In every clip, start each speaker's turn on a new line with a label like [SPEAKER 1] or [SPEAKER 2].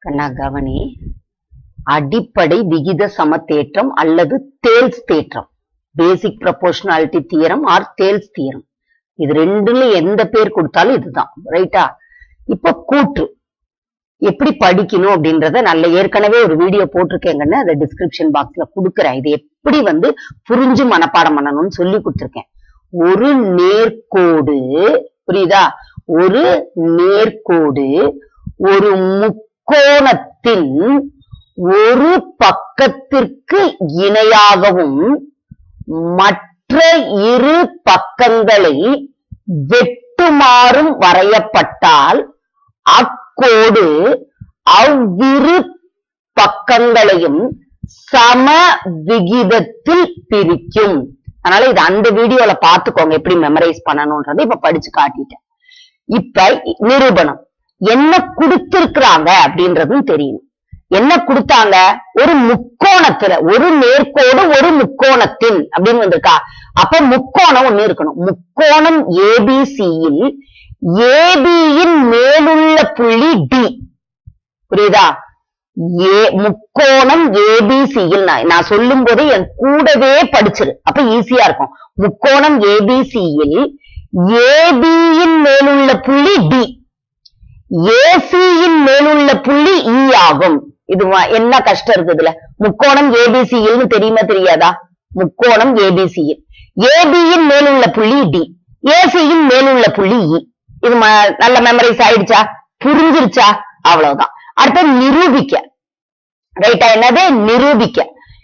[SPEAKER 1] கண்ணா கவனி அடிப்படை விகித சமதேற்றம் அல்லது தேல்ஸ் தேற்றம் basic proportionality theorem or Thales theorem இது ரெண்டுல எந்த பேர் கொடுத்தாலும் இதுதான் ரைட்டா இப்ப கூற்று எப்படி படிக்கணும் அப்படின்றத நல்ல ஏற்கனவே ஒரு வீடியோ போட்டிருக்கேங்கன்னு அதை டிஸ்கிரிப்ஷன் பாக்ஸ்ல கொடுக்குறேன் இது எப்படி வந்து புரிஞ்சு மனப்பாடம் பண்ணணும்னு சொல்லி கொடுத்துருக்கேன் ஒரு நேர்கோடு புரியுதா ஒரு நேர்கோடு ஒரு முக்கோணத்தின் ஒரு பக்கத்திற்கு இணையாகவும் மற்ற இரு பக்கங்களை வெட்டுமாறும் வரையப்பட்டால் அக்கோடு அவ்விரு பக்கங்களையும் சம விகிதத்தில் பிரிக்கும் அதனால இது அந்த வீடியோல பாத்துக்கோங்க எப்படி மெமரைஸ் பண்ணணும்ன்றதை இப்ப படிச்சு காட்டிட்டேன் இப்ப நிரூபணம் என்ன கொடுத்திருக்கிறாங்க அப்படின்றதும் தெரியும் என்ன கொடுத்தாங்க ஒரு முக்கோணத்துல ஒரு நேர்கோடு ஒரு முக்கோணத்தின் அப்படின்னு வந்திருக்கா அப்ப முக்கோணம் ஒண்ணு இருக்கணும் முக்கோணம் ஏபிசியில் ஏபியின் மேலுள்ள புள்ளி டி புரியுதா ஏ முக்கோணம் ஏபிசியில் நான் சொல்லும் போது என் கூடவே படிச்சிரு அப்ப ஈஸியா இருக்கும் முக்கோணம் ஏபிசியில் ஏபியின் மேலுள்ள புள்ளி டி ஏசியின் மேலுள்ள புள்ளி இ ஆகும் இது வ- என்ன கஷ்டம் இருக்கு இதுல முக்கோணம் ஏபிசியில் தெரியுமா தெரியாதா முக்கோணம் ஏபிசியில் ஏபியின் மேலுள்ள புள்ளி டி ஏசியின் மேலுள்ள புள்ளி இ இது ம- நல்ல மெமரைஸ் ஆயிடுச்சா புரிஞ்சிருச்சா அவ்வளவுதான் அடுத்து நிரூபிக்க ரைட்டா என்னது நிரூபிக்க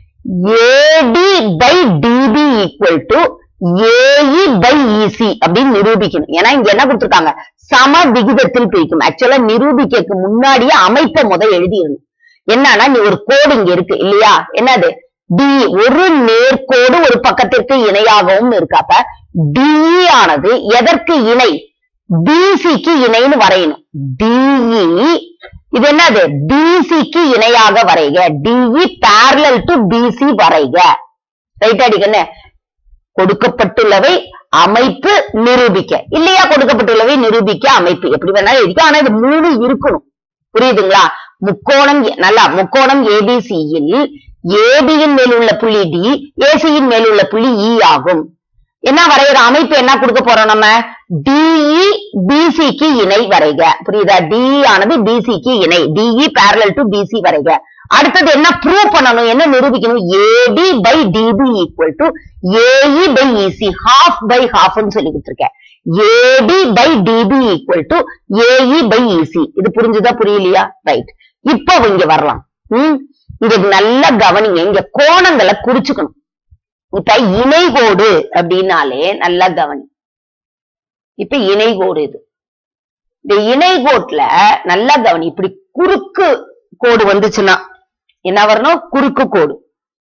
[SPEAKER 1] AD by DB equal to AE by EC அப்படின்னு நிரூபிக்கணும் ஏன்னா இங்க என்ன கொடுத்திருக்காங்க சம விகிதத்தில் பிரிக்கும் ஆக்சுவலா நிரூபிக்கக்கு முன்னாடியே அமைப்பை முத எழுதிடணும் என்னன்னா நீ ஒரு கோடு இங்க இருக்கு இல்லையா என்னது டி ஒரு நேர்கோடு ஒரு பக்கத்திற்கு இணையாகவும் இருக்கு அப்ப டிஇ ஆனது எதற்கு இணை பிசிக்கு இணைன்னு வரையணும் டிஇ இது என்னது பிசிக்கு இணையாக வரைக டிஇ parallel டு பிசி வரைக ரைட் அடிக்கண்ணே கொடுக்கப்பட்டுள்ளவை அமைப்பு நிரூபிக்க இல்லையா கொடுக்கப்பட்டுள்ளவை நிரூபிக்க அமைப்பு எப்படி வேணாலும் இருக்கு ஆனா இது மூணு இருக்கணும் புரியுதுங்களா முக்கோணம் எ- நல்லா முக்கோணம் ஏபிசியில் ஏபியின் மேல் உள்ள புள்ளி டி ஏசியின் மேல் உள்ள புள்ளி இ ஆகும் என்ன வரைகிற அமைப்பு என்ன கொடுக்க போறோம் நம்ம டிஇ பிசிக்கு இணை வரைக புரியுதா டிஇ ஆனது பிசிக்கு இணை டிஇ parallel டு பிசி வரைக அடுத்தது என்ன ப்ரூவ் பண்ணணும் என்ன நிரூபிக்கணும் AD by DB equal to AE by EC half by ஹாஃப்னு சொல்லி கொடுத்துருக்கேன் AD by DB equal to AE by EC இது புரிஞ்சுதா புரியலையா ரைட் இப்போ இங்க வரலாம் ம் இங்க நல்லா கவனிங்க இங்க கோணங்களை குறிச்சுக்கணும் இப்ப இணைகோடு அப்படின்னாலே நல்லா கவனி இப்ப இணைகோடு இது இந்த இணைகோட்டுல நல்லா கவனி இப்படி குறுக்கு கோடு வந்துச்சுன்னா என்ன வரணும் குறுக்கு கோடு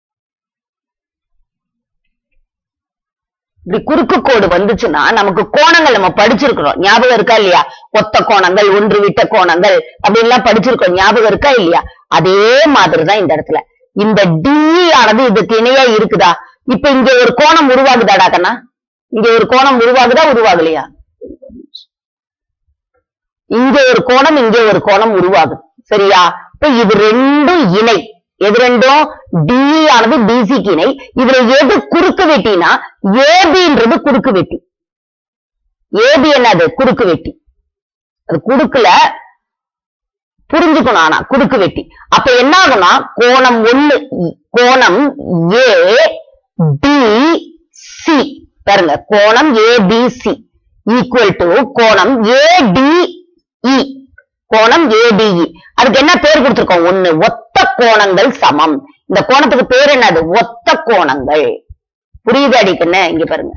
[SPEAKER 1] இப்படி குறுக்கு கோடு வந்துச்சுன்னா நமக்கு கோணங்கள் நம்ம படிச்சிருக்கிறோம் ஞாபகம் இருக்கா இல்லையா ஒத்த கோணங்கள் ஒன்று விட்ட கோணங்கள் அப்படின்லாம் படிச்சிருக்கோம் ஞாபகம் இருக்கா இல்லையா அதே மாதிரிதான் இந்த இடத்துல இந்த டி ஆனது இதுக்கு இணையா இருக்குதா இப்ப இங்க ஒரு கோணம் உருவாகுதாடா கண்ணா இங்க ஒரு கோணம் உருவாகுதா உருவாகலையா இங்க ஒரு கோணம் இங்க ஒரு கோணம் உருவாகுது சரியா இப்ப இது ரெண்டும் இணை எது ரெண்டும் டி ஆனது பிசிக்கு இணை இதுல எது குறுக்கு வெட்டினா ஏபின்றது குறுக்கு வெட்டி ஏபி என்னது குறுக்கு வெட்டி அது குறுக்குல புரிஞ்சுக்கணும் ஆனா குறுக்கு வெட்டி அப்ப என்ன ஆகும்னா கோணம் ஒண்ணு கோணம் ஏ டி சி பாருங்க கோணம் ஏபிசி ஈக்குவல் டு கோணம் ஏடிஇ கோணம் ஏடிஇ அதுக்கு என்ன பேர் கொடுத்திருக்கோம் ஒண்ணு ஒத்த கோணங்கள் சமம் இந்த கோணத்துக்கு பேர் என்னது ஒத்த கோணங்கள் புரியுது அடிக்குன்னு இங்க பாருங்க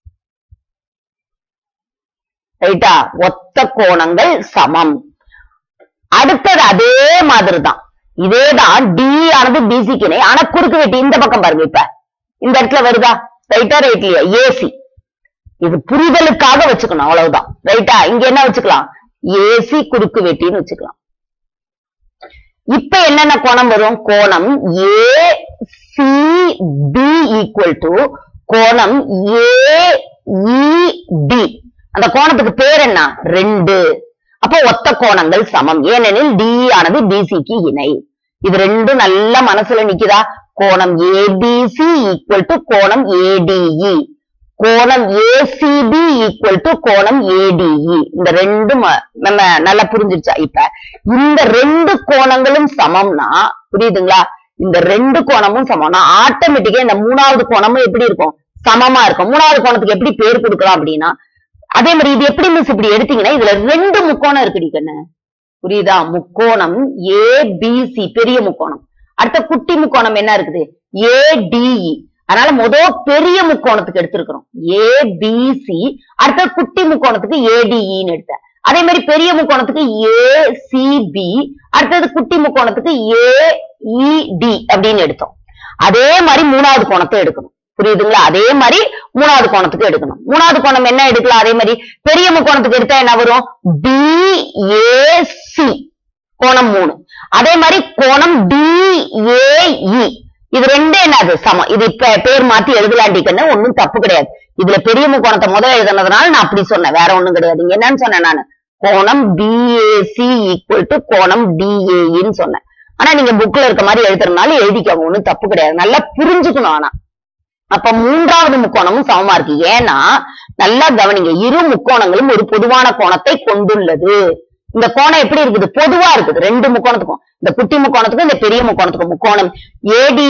[SPEAKER 1] ரைட்டா ஒத்த கோணங்கள் சமம் அடுத்தது அதே மாதிரிதான் இதேதான் டி ஆனது பிசிக்கு இணை ஆனா குறுக்கு வெட்டி இந்த பக்கம் பாருங்க இப்ப இந்த இடத்துல வருதா ரைட்டா ரைட்லயா ஏசி இது புரிதலுக்காக வச்சுக்கணும் அவ்வளவுதான் ரைட்டா இங்க என்ன வச்சுக்கலாம் ஏசி குறுக்கு வெட்டின்னு வச்சுக்கலாம் இப்ப என்னென்ன கோணம் வரும் கோணம் A C B equal to கோணம் ஏ டி அந்த கோணத்துக்கு பேர் என்ன ரெண்டு அப்போ ஒத்த கோணங்கள் சமம் ஏனெனில் டி ஆனது பிசிக்கு இணை இது ரெண்டும் நல்ல மனசுல நிக்குதா கோணம் ஏபிசி ஈக்குவல் டு கோணம் ஏடிஇ கோணம் ஏசிபி ஈக்குவல் டு கோணம் ஏடிஇ இந்த ரெண்டும் ம- நம்ம நல்லா புரிஞ்சிருச்சா இப்ப இந்த ரெண்டு கோணங்களும் சமம்னா புரியுதுங்களா இந்த ரெண்டு கோணமும் சமம்னா ஆட்டோமேட்டிக்கா இந்த மூணாவது கோணமும் எப்படி இருக்கும் சமமா இருக்கும் மூணாவது கோணத்துக்கு எப்படி பேர் கொடுக்கலாம் அப்படின்னா அதே மாதிரி இது எப்படி மிஸ் இப்படி எடுத்தீங்கன்னா இதுல ரெண்டு முக்கோணம் இருக்குடி கண்ணு புரியுதா முக்கோணம் ஏபிசி பெரிய முக்கோணம் அடுத்த குட்டி முக்கோணம் என்ன இருக்குது ஏடிஇ அதனால முத பெரிய முக்கோணத்துக்கு எடுத்திருக்கிறோம் ஏபிசி அடுத்த குட்டி முக்கோணத்துக்கு ஏடிஇன்னு எடுத்தேன் அதே மாதிரி பெரிய முக்கோணத்துக்கு ஏசிபி அடுத்தது குட்டி முக்கோணத்துக்கு ஏஇடி அப்படின்னு எடுத்தோம் அதே மாதிரி மூணாவது கோணத்தை எடுக்கணும் புரியுதுங்களா அதே மாதிரி மூணாவது கோணத்துக்கு எடுக்கணும் மூணாவது கோணம் என்ன எடுக்கலாம் அதே மாதிரி பெரிய முக்கோணத்துக்கு எடுத்தா என்ன வரும் டிஏசி கோணம் மூணு அதே மாதிரி கோணம் டிஏஇ இது ரெண்டு என்னது சமம் இது இப்ப பேர் மாத்தி எழுதலாண்டிக்கன்னு ஒண்ணும் தப்பு கிடையாது இதுல பெரிய முக்கோணத்தை முதல்ல எழுதுனதுனால நான் அப்படி சொன்னேன் வேற ஒண்ணும் கிடையாது இங்க என்னன்னு சொன்னேன் நானு கோணம் பிஏசி ஈக்குவல் டு கோணம் டிஏஇன்னு சொன்னேன் ஆனா நீங்க புக்ல இருக்க மாதிரி எழுதுறதுனால எழுதிக்கோங்க ஒண்ணும் தப்பு கிடையாது நல்லா புரிஞ்சுக்கணும் ஆனா அப்ப மூன்றாவது முக்கோணமும் சமமா இருக்கு ஏன்னா நல்லா கவனிங்க இரு முக்கோணங்களும் ஒரு பொதுவான கோணத்தை கொண்டுள்ளது இந்த கோணம் எப்படி இருக்குது பொதுவா இருக்குது ரெண்டு முக்கோணத்துக்கும் இந்த குட்டி முக்கோணத்துக்கும் இந்த பெரிய முக்கோணத்துக்கும் முக்கோணம் ஏடி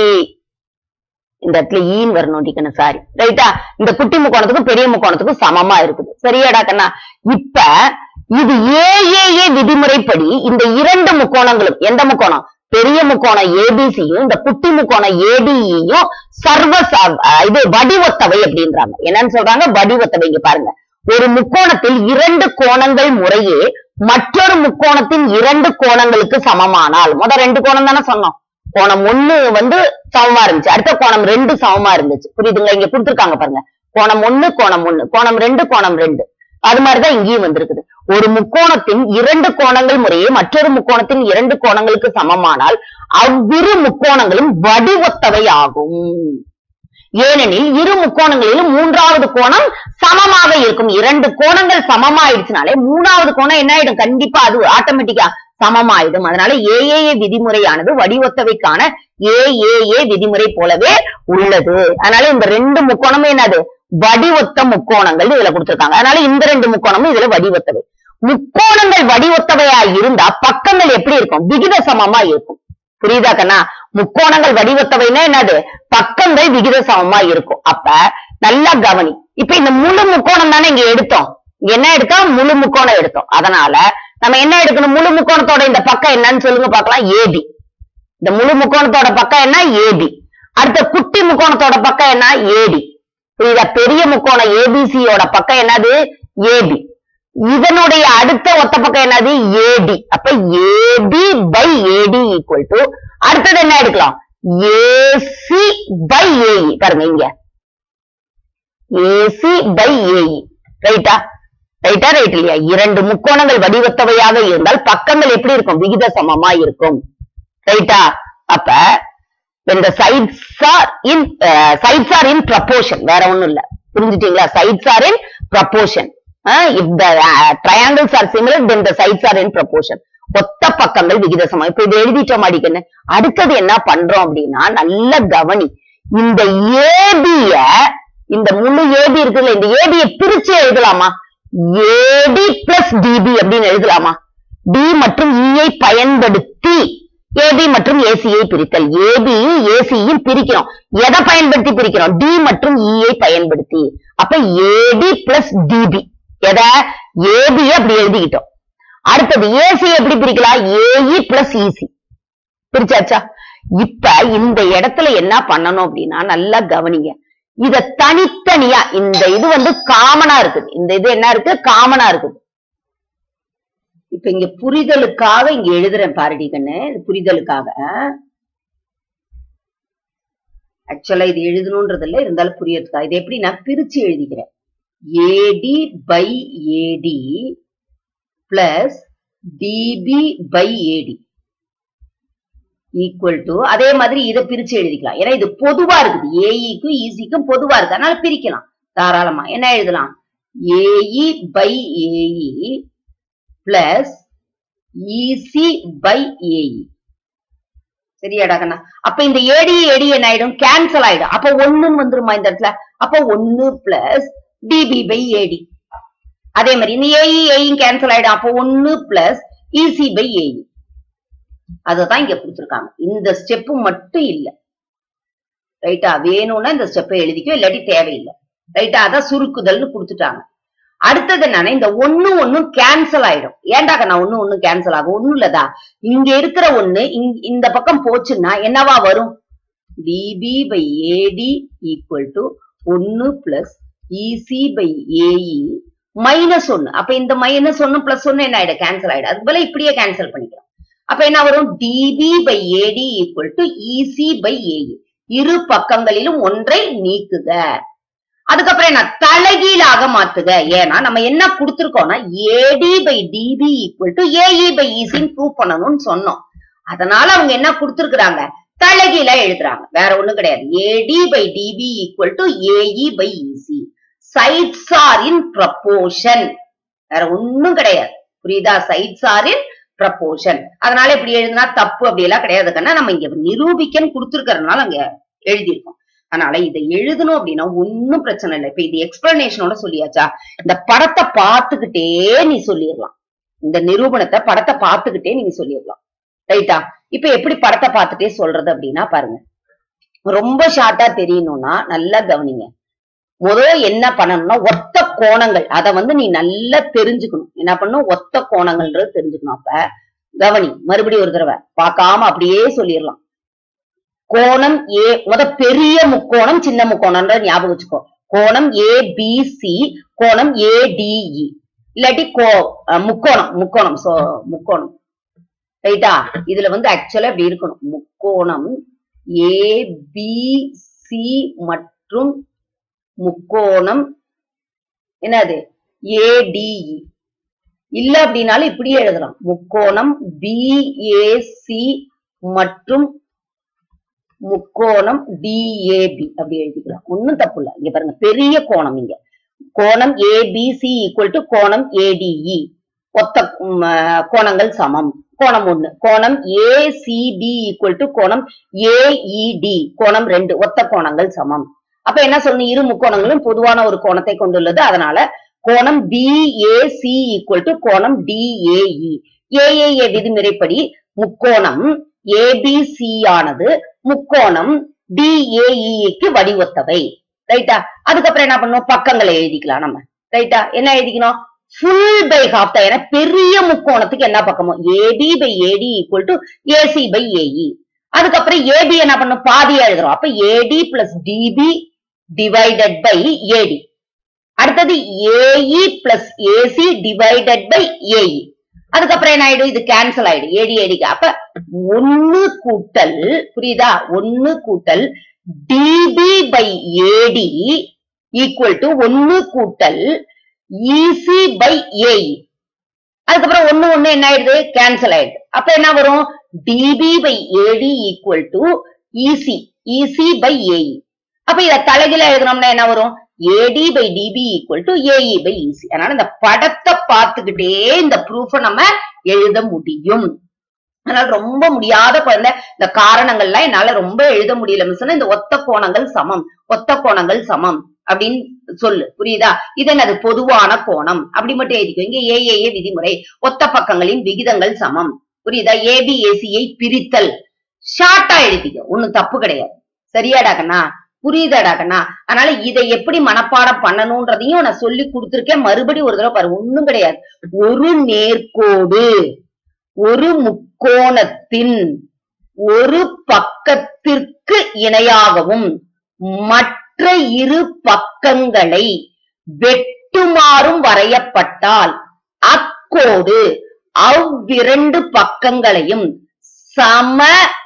[SPEAKER 1] இந்த இடத்துல ஈன் வரணும் டிக்கணும் சாரி ரைட்டா இந்த குட்டி முக்கோணத்துக்கும் பெரிய முக்கோணத்துக்கும் சமமா இருக்குது சரியாடா கண்ணா இப்ப இது ஏஏஏ விதிமுறைப்படி இந்த இரண்டு முக்கோணங்களும் எந்த முக்கோணம் பெரிய முக்கோணம் ஏபிசியும் இந்த குட்டி முக்கோணம் ஏடிஇயும் சர்வ ச- அஹ் இது வடிவத்தவை அப்படின்றாங்க என்னன்னு சொல்றாங்க வடிவத்தவை இங்க பாருங்க ஒரு முக்கோணத்தில் இரண்டு கோணங்கள் முறையே மற்றொரு முக்கோணத்தின் இரண்டு கோணங்களுக்கு சமமானால் முத ரெண்டு கோணம் தானே சொன்னோம் கோணம் ஒண்ணு வந்து சமமா இருந்துச்சு அடுத்த கோணம் ரெண்டு சமமா இருந்துச்சு புரியுதுங்களா இங்க கொடுத்திருக்காங்க பாருங்க கோணம் ஒண்ணு கோணம் ஒண்ணு கோணம் ரெண்டு கோணம் ரெண்டு அது மாதிரிதான் இங்கேயும் வந்திருக்குது ஒரு முக்கோணத்தின் இரண்டு கோணங்கள் முறையே மற்றொரு முக்கோணத்தின் இரண்டு கோணங்களுக்கு சமமானால் அவ்விரு முக்கோணங்களும் வடிவொத்தவை ஆகும் ஏனெனில் இரு முக்கோணங்களிலும் மூன்றாவது கோணம் சமமாக இருக்கும் இரண்டு கோணங்கள் சமமாயிடுச்சுனாலே மூணாவது கோணம் என்ன ஆயிடும் கண்டிப்பா அது ஆட்டோமேட்டிக்கா சமமாயிடும் அதனால ஏஏஏ விதிமுறையானது வடிவொத்தவைக்கான ஏஏஏ விதிமுறை போலவே உள்ளது அதனால இந்த ரெண்டு முக்கோணமும் என்னது வடிவொத்த முக்கோணங்கள் இதுல கொடுத்திருக்காங்க அதனால இந்த ரெண்டு முக்கோணமும் இதுல வடிவொத்தவை முக்கோணங்கள் வடிவொத்தவையா இருந்தா பக்கங்கள் எப்படி இருக்கும் விகித சமமா இருக்கும் புரியுதா கண்ணா முக்கோணங்கள் வடிவத்தவைன்னா என்னது பக்கங்கள் விகித சமமா இருக்கும் அப்ப நல்லா கவனி இப்ப இந்த முழு முக்கோணம் தானே இங்க எடுத்தோம் இங்க என்ன எடுத்தோம் முழு முக்கோணம் எடுத்தோம் அதனால நம்ம என்ன எடுக்கணும் முழு முக்கோணத்தோட இந்த பக்கம் என்னன்னு சொல்லுங்க பார்க்கலாம் ஏபி இந்த முழு முக்கோணத்தோட பக்கம் என்ன ஏபி அடுத்த குட்டி முக்கோணத்தோட பக்கம் என்ன ஏடி புரியுதா பெரிய முக்கோணம் ஏபிசியோட பக்கம் என்னது ஏபி இதனுடைய அடுத்த ஒத்த பக்கம் என்னது ஏடி அப்ப AB by AD equal to அடுத்தது என்ன எடுக்கலாம் ஏசி பை ஏஇ பாருங்க இங்க ஏசி பை ஏஇ ரைட்டா ரைட்டா ரைட் இல்லையா இரண்டு முக்கோணங்கள் வடிவத்தவையாக இருந்தால் பக்கங்கள் எப்படி இருக்கும் விகித சமமா இருக்கும் ரைட்டா அப்ப when the sides are in uh, sides are in proportion வேற ஒண்ணும் இல்ல புரிஞ்சுட்டீங்களா sides are in proportion uh, if the uh, triangles are similar then the sides are in proportion ஒத்த பக்கங்கள் விகித சமம் இப்ப இது எழுதிட்டோம் அடிக்கன்னு அடுத்தது என்ன பண்றோம் அப்படின்னா நல்ல கவனி இந்த ஏபிய இந்த முழு ஏபி இருக்குல்ல இந்த ஏபிய பிரிச்சு எழுதலாமா ஏடி பிளஸ் டிபி அப்படின்னு எழுதலாமா டி மற்றும் இஐ பயன்படுத்தி ஏபி மற்றும் ஏசியை பிரித்தல் ஏபியும் ஏசியும் பிரிக்கிறோம் எதை பயன்படுத்தி பிரிக்கிறோம் டி மற்றும் இஐ பயன்படுத்தி அப்ப ஏடி பிளஸ் டிபி எதை ஏபி அப்படி எழுதிக்கிட்டோம் அடுத்தது ஏசி எப்படி பிரிக்கலாம் ஏஇ பிளஸ் இசி பிரிச்சாச்சா இப்ப இந்த இடத்துல என்ன பண்ணணும் அப்படின்னா நல்லா கவனிங்க இத தனித்தனியா இந்த இது வந்து காமனா இருக்குது இந்த இது என்ன இருக்கு காமனா இருக்குது இப்ப இங்க புரிதலுக்காக இங்க எழுதுறேன் பாரடி கண்ணு இது புரிதலுக்காக ஆக்சுவலா இது எழுதணும்ன்றது இல்ல இருந்தாலும் புரியறதுக்காக இது எப்படி நான் பிரிச்சு எழுதிக்கிறேன் AD by AD plus DB by AD equal to அதே மாதிரி இதை பிரிச்சு எழுதிக்கலாம் ஏன்னா இது பொதுவா இருக்குது ஏஇக்கும் ஈசிக்கும் பொதுவா இருக்கு அதனால பிரிக்கலாம் தாராளமா என்ன எழுதலாம் AE by AE plus EC by AE சரியாடா கண்ணா அப்ப இந்த ஏடி ஏடி என்ன ஆயிடும் கேன்சல் ஆயிடும் அப்ப ஒண்ணுன்னு வந்துருமா இந்த இடத்துல அப்ப ஒன்னு பிளஸ் டிபி பை ஏடி அதே மாதிரி இந்த ஏஇ ஏயும் கேன்சல் ஆயிடும் அப்ப ஒன்னு பிளஸ் இசி பை ஏஇ அததான் இங்க கொடுத்துருக்காங்க இந்த ஸ்டெப் மட்டும் இல்ல ரைட்டா வேணும்னா இந்த ஸ்டெப்பை எழுதிக்கோ இல்லாட்டி தேவையில்லை ரைட்டா அதான் சுருக்குதல்னு கொடுத்துட்டாங்க அடுத்தது என்னன்னா இந்த ஒண்ணு ஒண்ணும் கேன்சல் ஆயிடும் ஏன்டாக்க நான் ஒண்ணு ஒண்ணு கேன்சல் ஆகும் ஒண்ணும் இல்லதா இங்க இருக்கிற ஒண்ணு இங்க- இந்த பக்கம் போச்சுன்னா என்னவா வரும் DB by AD equal to ஒன்னு plus EC by AE minus ஒன்னு அப்ப இந்த மைனஸ் ஒன்னு பிளஸ் ஒன்னு என்ன ஆயிடும் கேன்சல் ஆயிடும் அதுக்கு பதிலா இப்படியே கேன்சல் பண்ணிக்கலாம் அப்ப என்ன வரும் DB by AD equal to EC by AE இரு பக்கங்களிலும் ஒன்றை நீக்குக அதுக்கப்புறம் என்ன தலைகீழாக மாத்துக ஏன்னா நம்ம என்ன கொடுத்திருக்கோம்னா AD by DB equal to AE by இசின்னு ப்ரூவ் பண்ணணும்னு சொன்னோம் அதனால அவங்க என்ன கொடுத்திருக்கிறாங்க தலைகீழா எழுதுறாங்க வேற ஒண்ணும் கிடையாது AD by DB equal to AE by EC sides are in proportion வேற ஒண்ணும் கிடையாது புரியுதா சைட்ஸ் ஆர் இன் ப்ரப்போர்ஷன் அதனால இப்படி எழுதுனா தப்பு அப்படி எல்லாம் கிடையாது கண்ணா நம்ம இங்க நிரூபிக்கன்னு கொடுத்துருக்கறதுனால அங்க எழுதியிருக்கோம் அதனால இதை எழுதணும் அப்படின்னா ஒண்ணும் பிரச்சனை இல்லை இப்ப இது எக்ஸ்பிளனேஷனோட சொல்லியாச்சா இந்த படத்தை பார்த்துக்கிட்டே நீ சொல்லிடலாம் இந்த நிரூபணத்தை படத்தை பார்த்துக்கிட்டே நீங்க சொல்லிடலாம் ரைட்டா இப்ப எப்படி படத்தை பார்த்துட்டே சொல்றது அப்படின்னா பாருங்க ரொம்ப ஷார்ட்டா தெரியணும்னா நல்லா கவனிங்க முதல் என்ன பண்ணணும்னா ஒத்த கோணங்கள் அத வந்து நீ நல்லா தெரிஞ்சுக்கணும் என்ன பண்ணணும் ஒத்த கோணங்கள்ன்றது தெரிஞ்சுக்கணும் அப்ப கவனி மறுபடியும் ஒரு தடவை பார்க்காம அப்படியே சொல்லிடலாம் கோணம் ஏ முத பெரிய முக்கோணம் சின்ன முக்கோணம்ன்ற ஞாபகம் வச்சுக்கோ கோணம் ஏபிசி கோணம் ஏடிஇ இல்லாட்டி கோ அஹ் முக்கோணம் முக்கோணம் சோ முக்கோணம் ரைட்டா இதுல வந்து ஆக்சுவலா இப்படி இருக்கணும் முக்கோணம் ஏபிசி மற்றும் முக்கோணம் என்னது ஏடிஇ இல்ல அப்படின்னாலும் இப்படியே எழுதலாம் முக்கோணம் பிஏசி மற்றும் முக்கோணம் டிஏபி அப்படி எழுதிக்கலாம் ஒண்ணும் தப்பு இல்ல இங்க பாருங்க பெரிய கோணம் இங்க கோணம் ஏபிசி ஈக்குவல் டு கோணம் ஏடிஇ ஒத்த ம், அஹ், கோணங்கள் சமம் கோணம் ஒண்ணு கோணம் ஏசிபி ஈக்குவல் டு கோணம் ஏஇடி கோணம் ரெண்டு ஒத்த கோணங்கள் சமம் அப்ப என்ன சொல்லணும் இரு முக்கோணங்களும் பொதுவான ஒரு கோணத்தை கொண்டுள்ளது அதனால கோணம் பிஏசி ஈக்குவல் டு கோணம் டிஏஇ ஏஏஏ விதிமுறைப்படி முக்கோணம் ஏபிசி ஆனது முக்கோணம் டிஏஇக்கு வடிவொத்தவை ரைட்டா அதுக்கப்புறம் என்ன பண்ணணும் பக்கங்களை எழுதிக்கலாம் நம்ம ரைட்டா என்ன எழுதிக்கணும் ஃபுல் பை ஹாஃப் தான் ஏன்னா பெரிய முக்கோணத்துக்கு என்ன பக்கமோ AB by AD equal to AC by AE அதுக்கப்புறம் ஏபி என்ன பண்ணும் பாதியா எழுதுறோம் அப்ப AD plus DB divided by AD அடுத்தது AE plus AC divided by AE அதுக்கப்புறம் என்ன ஆயிடும் இது கேன்சல் ஆயிடும் ஏடி ஏடிக்கு அப்ப ஒன்னு கூட்டல் புரியுதா ஒன்னு கூட்டல் DB by AD equal to ஒன்னு கூட்டல் இசி பை ஏஇ அதுக்கப்புறம் ஒண்ணு ஒண்ணு என்ன ஆயிடுது கேன்சல் ஆயிடுது அப்ப என்ன வரும் DB by AD equal to EC EC by AE அப்ப இத தலைகீழ எழுதணும்னா என்ன வரும் AD by DB equal to AE by EC அதனால இந்த படத்தை பார்த்துக்கிட்டே இந்த ப்ரூஃப நம்ம எழுத முடியும் அதனால ரொம்ப முடியாத குழந்தை இந்த காரணங்கள்லாம் என்னால ரொம்ப எழுத முடியல மிஸ் இந்த ஒத்த கோணங்கள் சமம் ஒத்த கோணங்கள் சமம் அப்படின்னு சொல்லு புரியுதா இது என்னது பொதுவான கோணம் அப்படி மட்டும் எழுதிக்கோ இங்க ஏஏஏ விதிமுறை ஒத்த பக்கங்களின் விகிதங்கள் சமம் புரியுதா ஏபி ஏசியை பிரித்தல் ஷார்ட்டா எழுதிக்கோ ஒண்ணும் தப்பு கிடையாது சரியாடா கண்ணா புரியுதாடா கண்ணா அதனால இதை எப்படி மனப்பாடம் பண்ணணும்ன்றதையும் நான் சொல்லி கொடுத்திருக்கேன் மறுபடியும் ஒரு தடவை பாரு ஒண்ணும் கிடையாது ஒரு நேர்கோடு ஒரு முக்கோணத்தின் ஒரு பக்கத்திற்கு இணையாகவும் மற்ற இரு பக்கங்களை வெட்டுமாறும் வரையப்பட்டால் அக்கோடு அவ்விரண்டு பக்கங்களையும் சம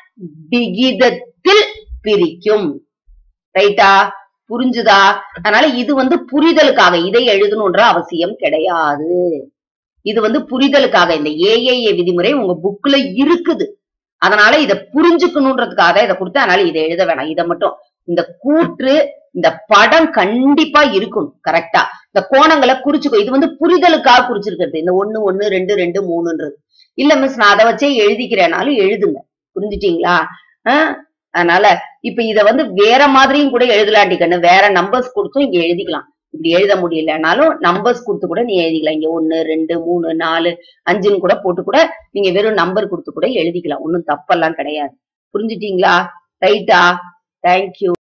[SPEAKER 1] விகிதத்தில் பிரிக்கும் ரைட்டா புரிஞ்சுதா அதனால இது வந்து புரிதலுக்காக இதை எழுதணும்ன்ற அவசியம் கிடையாது இது வந்து புரிதலுக்காக இந்த ஏஏஏ விதிமுறை உங்க புக்ல இருக்குது அதனால இத புரிஞ்சுக்கணுன்றதுக்காக தான் இதை கொடுத்து அதனால இதை எழுத வேணாம் இதை மட்டும் இந்த கூற்று இந்த படம் கண்டிப்பா இருக்கணும் கரெக்டா இந்த கோணங்களை குறிச்சுக்கோ இது வந்து புரிதலுக்காக குறிச்சிருக்கிறது இந்த ஒண்ணு ஒண்ணு ரெண்டு ரெண்டு மூணுன்றது இல்ல மிஸ் நான் அதை வச்சே எழுதிக்கிறேனாலும் எழுதுங்க புரிஞ்சுட்டீங்களா ஆஹ் அதனால இப்ப இத வந்து வேற மாதிரியும் கூட எழுதலாண்டிக்கன்னு வேற நம்பர்ஸ் கொடுத்தும் இங்க எழுதிக்கலாம் இப்படி எழுத முடியலனாலும் நம்பர்ஸ் கொடுத்து கூட நீ எழுதிக்கலாம் இங்க ஒண்ணு ரெண்டு மூணு நாலு அஞ்சுன்னு கூட போட்டு கூட நீங்க வெறும் நம்பர் கொடுத்து கூட எழுதிக்கலாம் ஒண்ணும் தப்பெல்லாம் கிடையாது புரிஞ்சுட்டீங்களா ரைட்டா தேங்க்யூ